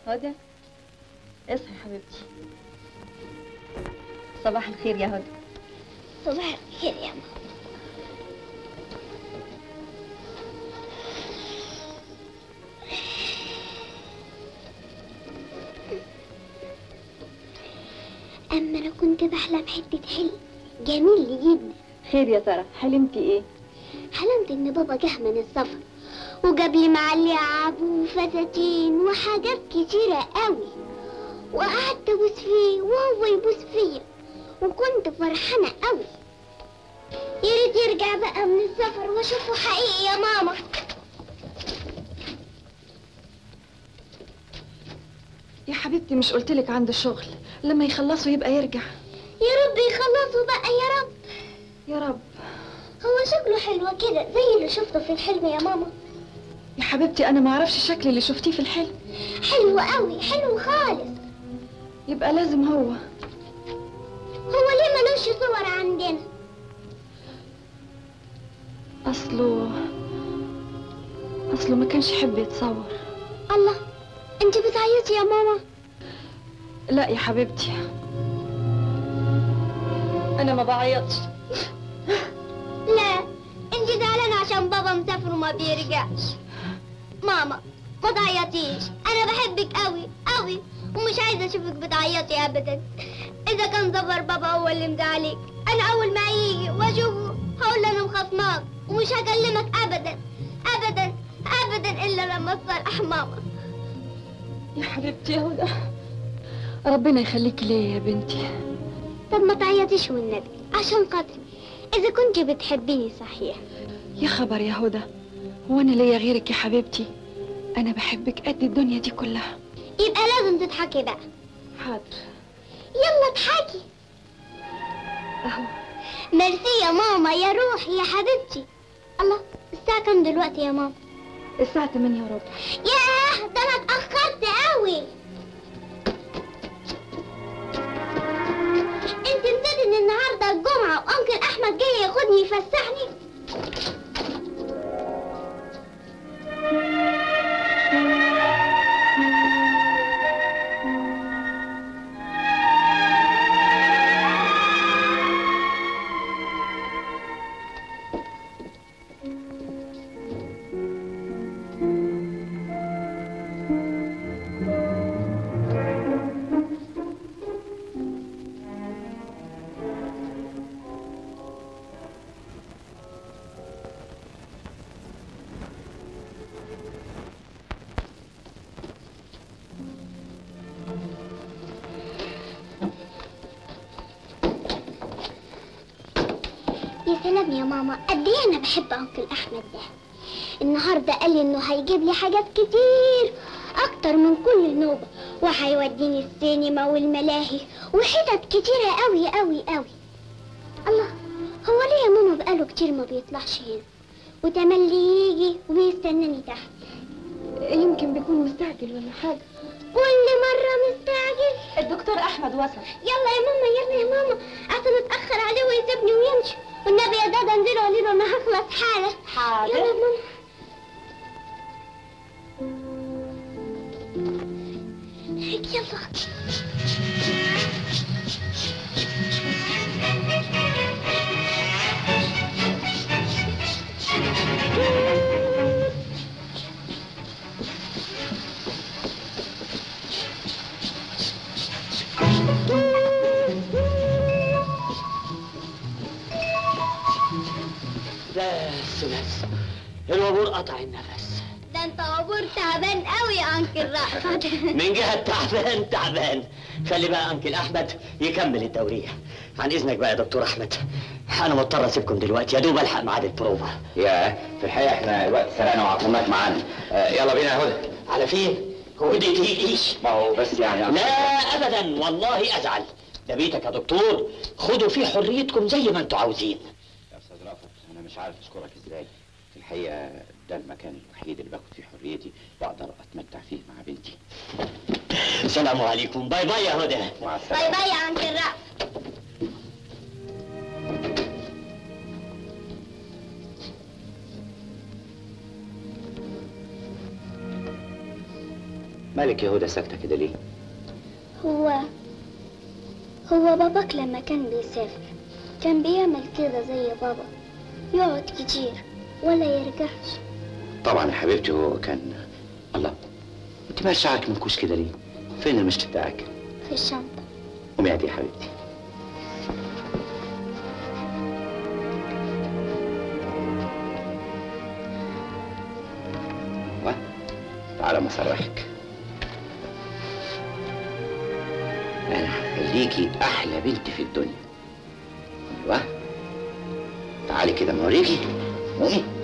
هدى اصحي حبيبتي صباح الخير يا هدى صباح الخير يا ماما أما أنا كنت بحلم حتة حلم جميل جدا خير يا ترى حلمتي ايه حلمت إن بابا جه من السفر وجاب لي معاه لعب وفساتين وحاجات كتيرة قوي وقعدت أبوس فيه وهو يبوس فيا وكنت فرحانة قوي يا ريت يرجع بقى من السفر واشوفه حقيقي يا ماما يا حبيبتي مش قلتلك عنده شغل لما يخلصوا يبقى يرجع يا رب يخلصوا بقى يا رب يا رب هو شكله حلو كده زي اللي شفته في الحلم يا ماما يا حبيبتي انا ما اعرفش الشكل اللي شفتيه في الحلم حلو قوي حلو خالص يبقى لازم هو هو ليه ملوش صور عندنا اصله اصله ما كانش يحب يتصور الله انت بتعيطي يا ماما لا يا حبيبتي انا ما بعيطش لا انت زعلانه عشان بابا مسافر وما بيرجعش ماما ما تعيطيش انا بحبك قوي قوي ومش عايزه اشوفك بتعيطي ابدا اذا كان ظفر بابا هو اللي مزعلك انا اول ما يجي واشوفه هقول له انا مخصماك ومش هكلمك ابدا ابدا ابدا الا لما تصالح ماما يا حبيبتي يا هدى ربنا يخليك ليا يا بنتي طب ما تعيطيش والنبي عشان خاطري اذا كنت بتحبيني صحيح يا خبر يا هدى هو انا ليا غيرك يا حبيبتي انا بحبك قد الدنيا دي كلها يبقى لازم تضحكي بقى حاضر يلا اضحكي اهو ميرسي يا ماما يا روحي يا حبيبتي الله الساعة كام دلوقتي يا ماما؟ الساعة 8 وربع ياه ده انا اتأخرت قوي انت نسيت ان النهارده الجمعة وانكل احمد جاي ياخدني يفسحني يا سلام يا ماما قد ايه انا بحب انكل احمد ده النهارده قال لي انه هيجيب لي حاجات كتير اكتر من كل نوبه وهيوديني السينما والملاهي وحتت كتيره قوي قوي قوي الله هو ليه يا ماما بقاله كتير ما بيطلعش هنا وتملي يجي ويستناني تحت يمكن بيكون مستعجل ولا حاجة كل مرة مستعجل الدكتور احمد وصل يلا يا ماما يلا يا ماما عشان اتأخر عليه ويسيبني ويمشي والنبي يا دادا انزلوا قولي له انا هخلص حالا حاضر. يلا يا ماما هيك يلا بس بس الوابور قطع النفس ده انت عبور تعبان قوي يا انكل رأفت من جهة تعبان تعبان خلي بقى انكل احمد يكمل الدورية عن اذنك بقى يا دكتور احمد انا مضطر اسيبكم دلوقتي يا دوب الحق ميعاد البروفا يا في الحقيقه احنا الوقت سرقنا وعطلناك معانا آه يلا بينا يا هدى على فين؟ هو دي تيجيش ما هو بس يعني لا ابدا والله ازعل ده بيتك يا دكتور خدوا فيه حريتكم زي ما انتوا عاوزين يا استاذ رافت انا مش عارف اشكرك ازاي في الحقيقه ده المكان الوحيد اللي باخد فيه حريتي بقدر اتمتع فيه مع بنتي السلام عليكم باي باي يا هدى مع باي السلامه باي يا انكل رأفت مالك يا هدى ساكته كده ليه هو هو باباك لما كان بيسافر كان بيعمل كده زي بابا يقعد كتير ولا يرجعش طبعا يا حبيبتي هو كان الله انت ماشي شعرك منكوش كده ليه فين المشط بتاعك في الشنطة قومي عادي يا حبيبتي ايوه تعالى ما صرحك انا هخليكي احلى بنت في الدنيا ايوه تعالي كده نوريكي قومي